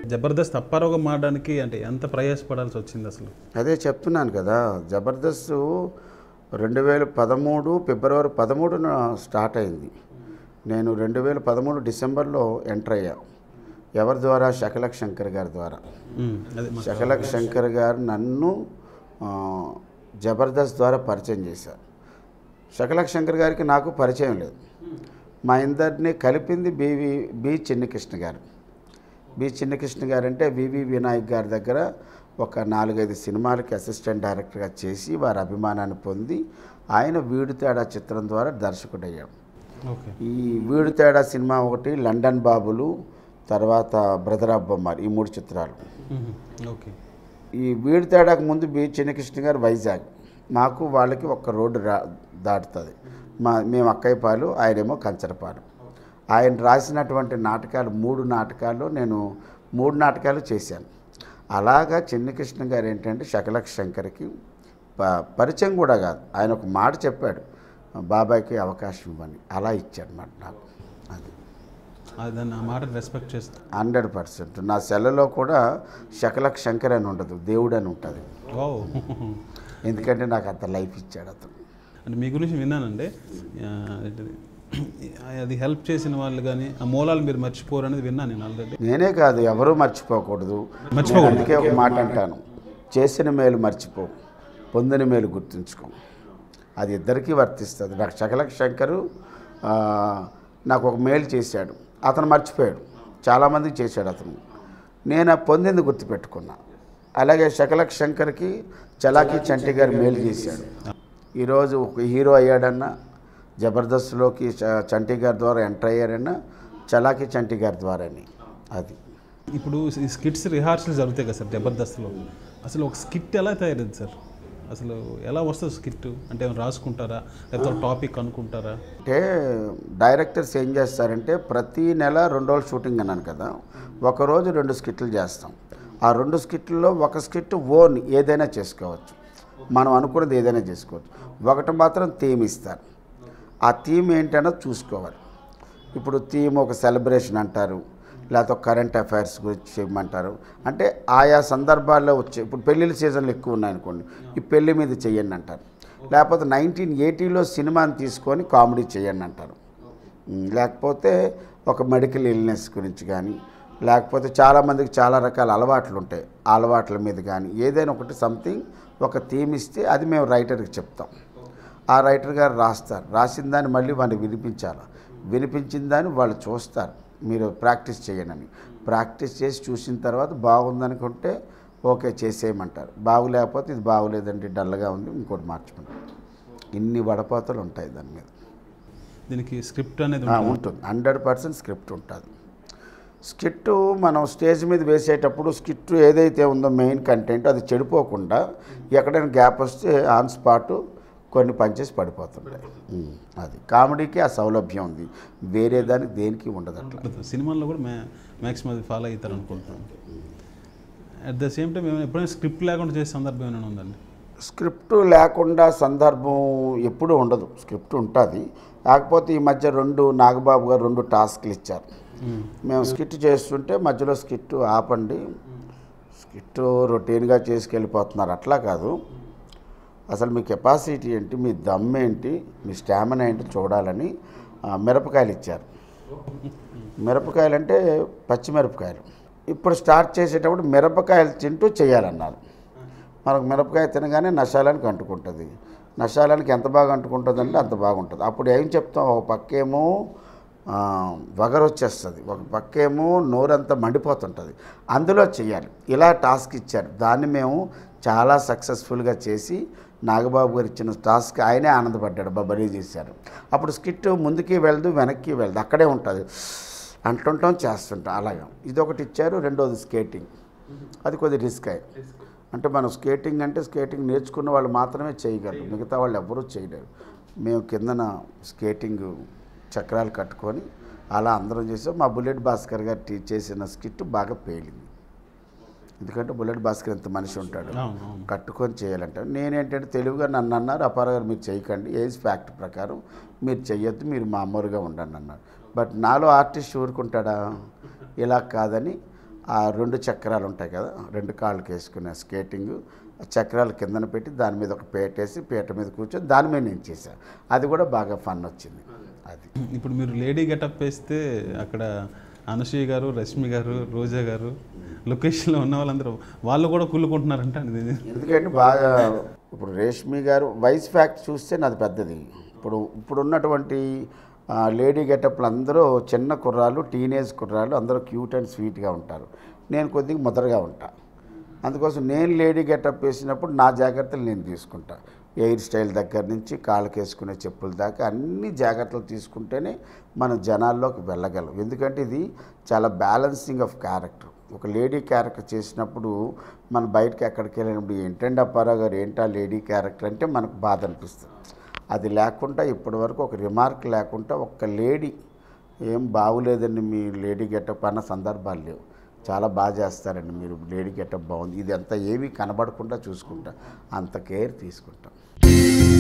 జబర్దస్త్ అప్పారోగా మారడానికి అంటే ఎంత ప్రయాసపడాల్సి వచ్చింది అసలు అదే చెప్తున్నాను కదా జబర్దస్త్ రెండు వేల పదమూడు ఫిబ్రవరి పదమూడున స్టార్ట్ అయింది నేను రెండు వేల పదమూడు డిసెంబర్లో ఎంటర్ అయ్యా ఎవరి ద్వారా శకలక్ శంకర్ గారి ద్వారా ఉమ్, అదే మా- శకలక్ శంకర్ గారు నన్ను ఆ, జబర్దస్త్ ద్వారా పరిచయం చేశారు శకలక్ శంకర్ గారికి నాకు పరిచయం లేదు మా ఇద్దరిని కలిపింది బివి బి చిన్నకృష్ణ గారు బి చిన్నకృష్ణ గారు అంటే వివి వినాయక్ గారి దగ్గర ఒక నాలుగైదు సినిమాలకి అసిస్టెంట్ డైరెక్టర్గా చేసి వారి అభిమానాన్ని పొంది ఆయన వీడు తేడా చిత్రం ద్వారా దర్శకుడయ్యాడు ఓకే ఈ వీడు తేడా సినిమా ఒకటి లండన్ బాబులు తర్వాత బ్రదర్ ఆఫ్ బొమ్మార్ ఈ మూడు చిత్రాలు ఉహు, ఓకే ఈ వీడి తేడాకు ముందు బి చిన్నకృష్ణ గారు వైజాగ్ మాకు వాళ్ళకి ఒక్క రోడ్డు రా దాటుతుంది మా మేము అక్కయ్యపాలు ఆయనేమో కంచరపాలు ఆయన రాసినటువంటి నాటకాలు మూడు నాటకాలు నేను మూడు నాటకాలు చేశాను అలాగా చిన్నకృష్ణ గారు ఏంటంటే శకలక్ శంకర్కి ప- పరిచయం కూడా కాదు ఆయన ఒక మాట చెప్పాడు బాబాయ్కి అవకాశం ఇవ్వని అలా ఇచ్చాడు మాట నాకు అది అది దాన్ని ఆ మాట రెస్పెక్ట్ చేస్తా హండ్రెడ్ పర్సెంట్ నా సెల్లలో కూడా శకలక్ శంకర్ అని ఉండదు దేవుడు అని ఉంటుంది ఓ ఎందుకంటే నాకు అంత లైఫ్ ఇచ్చాడు అతను అంటే మీ గురించి విన్నానండి ఆ, ఏంటిది? అది హెల్ప్ చేసిన వాళ్ళు కానీ ఆ మూలాలు మీరు మర్చిపోరు అనేది విన్నాను నేను ఆల్రెడీ నేనే కాదు ఎవరూ మర్చిపోకూడదు మర్చిపోకూడదు. నేను అందుకే ఒక మాట అంటాను చేసిన మేలు మర్చిపో పొందిన మేలు గుర్తుంచుకో అది ఇద్దరికీ వర్తిస్తుంది నాకు శకలక్ శంకరు ఆ, నాకు ఒక మేలు చేశాడు అతను మర్చిపోయాడు చాలామందికి చేశాడు అతను నేను ఆ పొందింది గుర్తుపెట్టుకున్నా అలాగే శకలక్ శంకర్కి చలాకీ చంటి గారు మేలు చేశాడు ఈరోజు ఒక హీరో అయ్యాడన్నా జబర్దస్త్లోకి చ- చంటి గారి ద్వారా ఎంటర్ అయ్యారన్నా చలాకీ చంటి గారి ద్వారానే అది ఇప్పుడు ఈ స్కిట్స్ రిహార్సల్ జరుగుతాయి కదా సార్ జబర్దస్త్లో అసలు ఒక స్కిట్ ఎలా తయారైంది సార్ అసలు ఎలా వస్తుంది స్కిట్ అంటే ఏమైనా రాసుకుంటారా లేకపోతే టాపిక్ అనుకుంటారా అంటే డైరెక్టర్స్ ఏం చేస్తారంటే ప్రతి నెల రెండు రోజులు షూటింగ్ అన్నాను కదా ఒకరోజు రెండు స్కిట్లు చేస్తాం ఆ రెండు స్కిట్లలో ఒక స్కిట్ ఓన్ ఏదైనా చేసుకోవచ్చు మనం అనుకున్నది ఏదైనా చేసుకోవచ్చు ఒకటి మాత్రం థీమ్ ఇస్తారు ఆ థీమ్ ఏంటన్నది చూసుకోవాలి ఇప్పుడు థీమ్ ఒక సెలబ్రేషన్ అంటారు లేకపోతే ఒక కరెంట్ అఫైర్స్ గురించి చేయమంటారు అంటే ఆయా సందర్భాల్లో వచ్చే ఇప్పుడు పెళ్ళిళ్ళ సీజన్లు ఎక్కువ ఉన్నాయనుకోండి ఈ పెళ్లి మీద చెయ్యండి అంటారు లేకపోతే నైన్టీన్ ఎయిటీలో సినిమాని తీసుకొని కామెడీ చేయండి అంటారు ఉమ్, లేకపోతే ఒక మెడికల్ ఇల్నెస్ గురించి కానీ లేకపోతే చాలామందికి చాలా రకాల అలవాట్లు ఉంటాయి ఆ అలవాట్ల మీద కానీ ఏదైనా ఒకటి సంథింగ్ ఒక థీమ్ ఇస్తే అది మేము రైటర్కి చెప్తాం ఆ రైటర్ గారు రాస్తారు రాసిన దాన్ని మళ్ళీ వాళ్ళు వినిపించాలి వినిపించిన దాన్ని వాళ్ళు చూస్తారు మీరు ప్రాక్టీస్ చేయండి అని ప్రాక్టీస్ చేసి చూసిన తర్వాత బాగుందనుకుంటే ఓకే చేసేయమంటారు బాగులేకపోతే ఇది బాగులేదండి డల్గా ఉంది ఇంకోటి మార్చుకుంటాం ఇన్ని వడపోతలు ఉంటాయి దాని మీద దీనికి స్క్రిప్ట్ అనేది ఆ, ఉంటుంది. ఉంటుంది హండ్రెడ్ పర్సెంట్ స్క్రిప్ట్ ఉంటుంది స్కిట్ మనం స్టేజ్ మీద వేసేటప్పుడు స్కిట్ ఏదైతే ఉందో మెయిన్ కంటెంట్ అది చెడిపోకుండా ఎక్కడైనా గ్యాప్ వస్తే ఆన్ స్పాట్ కొన్ని పంచెస్ పడిపోతుంటాయి ఉమ్, అది కామెడీకి ఆ సౌలభ్యం ఉంది వేరే దానికి దేనికి ఉండదు అట్లా సినిమాల్లో కూడా మ్యా మ్యాక్సిమం అది ఫాలో అవుతారు అనుకుంటున్నాను అట్ ద సేమ్ టైం ఏమైనా ఎప్పుడైనా స్క్రిప్ట్ లేకుండా చేసే సందర్భం ఏమైనా ఉందండి స్క్రిప్ట్ లేకుండా సందర్భం ఎప్పుడూ ఉండదు స్క్రిప్ట్ ఉంటుంది కాకపోతే ఈ మధ్య రెండు నాగబాబు గారు రెండు టాస్క్లు ఇచ్చారు మేము స్కిట్ చేస్తుంటే మధ్యలో స్కిట్ ఆపండి స్కిట్ రొటీన్గా చేసుకెళ్ళిపోతున్నారు అట్లా కాదు అసలు మీ కెపాసిటీ ఏంటి మీ దమ్ ఏంటి మీ స్టామినా ఏంటి చూడాలని ఆ, మిరపకాయలు ఇచ్చారు మిరపకాయలు అంటే పచ్చిమిరపకాయలు ఇప్పుడు స్టార్ట్ చేసేటప్పుడు మిరపకాయలు తింటూ చేయాలన్నారు మనకు మిరపకాయ తినగానే నశాలానికి అంటుకుంటుంది నశాలానికి ఎంత బాగా అంటుకుంటుంది అంటే అంత బాగుంటుంది అప్పుడు ఏం చెప్తాం ఒక పక్కేమో ఆ, వగరు వచ్చేస్తుంది ఒక పక్కేమో నోరంతా మండిపోతుంటుంది అందులో చేయాలి ఇలా టాస్క్ ఇచ్చారు దాన్ని మేము చాలా సక్సెస్ఫుల్గా చేసి నాగబాబు గారు ఇచ్చిన టాస్క్ ఆయనే ఆనందపడ్డాడు బబ్బరీ చేశారు అప్పుడు స్కిట్ ముందుకి వెళ్దు వెనక్కి వెళ్దు అక్కడే ఉంటుంది అంటుంటాం చేస్తుంటాం అలాగా ఇదొకటి ఇచ్చారు రెండోది స్కేటింగ్ అది కొద్ది రిస్క్ అయ్యి అంటే మనం స్కేటింగ్ అంటే స్కేటింగ్ నేర్చుకున్న వాళ్ళు మాత్రమే చేయగలరు మిగతా వాళ్ళు ఎవరూ చేయలేరు మేము కిందన స్కేటింగ్ చక్రాలు కట్టుకొని అలా అందరం చేసాం మా బుల్లెట్ భాస్కర్ గారు టీ చేసిన స్కిట్ బాగా పేలింది ఎందుకంటే బుల్లెట్ భాస్కర్ ఎంత మనిషి ఉంటాడు అవును అవును కట్టుకొని చేయాలంటే నేనేంటంటే తెలివిగా నన్ను అన్నారు అపార గారు మీరు చేయకండి ఏజ్ ఫ్యాక్ట్ ప్రకారం మీరు చెయ్యొద్దు మీరు మామూలుగా ఉండండి అన్నారు బట్ నాలో ఆర్టిస్ట్ ఊరుకుంటాడా ఇలా కాదని ఆ రెండు చక్రాలు ఉంటాయి కదా రెండు కాళ్ళకి వేసుకునే స్కేటింగ్ ఆ చక్రాలు కిందన పెట్టి దాని మీద ఒక పీట వేసి పీట మీద కూర్చొని దాని మీద నేను చేశాను అది కూడా బాగా ఫన్ వచ్చింది అది ఇప్పుడు మీరు లేడీ గెటప్ వేస్తే అక్కడ అనసూయ గారు రష్మి గారు రోజా గారు లొకేషన్లో ఉన్న వాళ్ళందరూ వాళ్ళు కూడా కుళ్ళుకుంటున్నారంట అది ఎందుకంటే బాగా ఇప్పుడు రేష్మి గారు వైస్ ఫ్యాక్ట్ చూస్తే నాది పెద్దది ఇప్పుడు ఇప్పుడు ఉన్నటువంటి ఆ, లేడీ గెటప్లు అందరూ చిన్న కుర్రాళ్ళు టీనేజ్ కుర్రాళ్ళు అందరూ క్యూట్ అండ్ స్వీట్గా ఉంటారు నేను కొద్దిగా ముదరగా ఉంటా అందుకోసం నేను లేడీ గెటప్ వేసినప్పుడు నా జాగ్రత్తలు నేను తీసుకుంటా ఎయిర్ స్టైల్ దగ్గర నుంచి కాళ్ళకి వేసుకునే చెప్పుల దాకా అన్ని జాగ్రత్తలు తీసుకుంటేనే మనం జనాల్లోకి వెళ్ళగలం ఎందుకంటే ఇది చాలా బ్యాలెన్సింగ్ ఆఫ్ క్యారెక్టర్ ఒక లేడీ క్యారెక్టర్ చేసినప్పుడు మనం బయటకి ఎక్కడికి వెళ్ళినప్పుడు ఏంటండి అప్పారావు గారు ఏంటా లేడీ క్యారెక్టర్ అంటే మనకు బాధ అనిపిస్తుంది అది లేకుండా ఇప్పటివరకు ఒక రిమార్క్ లేకుండా ఒక్క లేడీ ఏం బాగులేదండి మీ లేడీ గెటప్ అన్న సందర్భాలు లేవు చాలా బాగా చేస్తారండి మీరు లేడీ గెటప్ బాగుంది ఇది అంతా ఏమీ కనబడకుండా చూసుకుంటా అంత కేర్ తీసుకుంటాం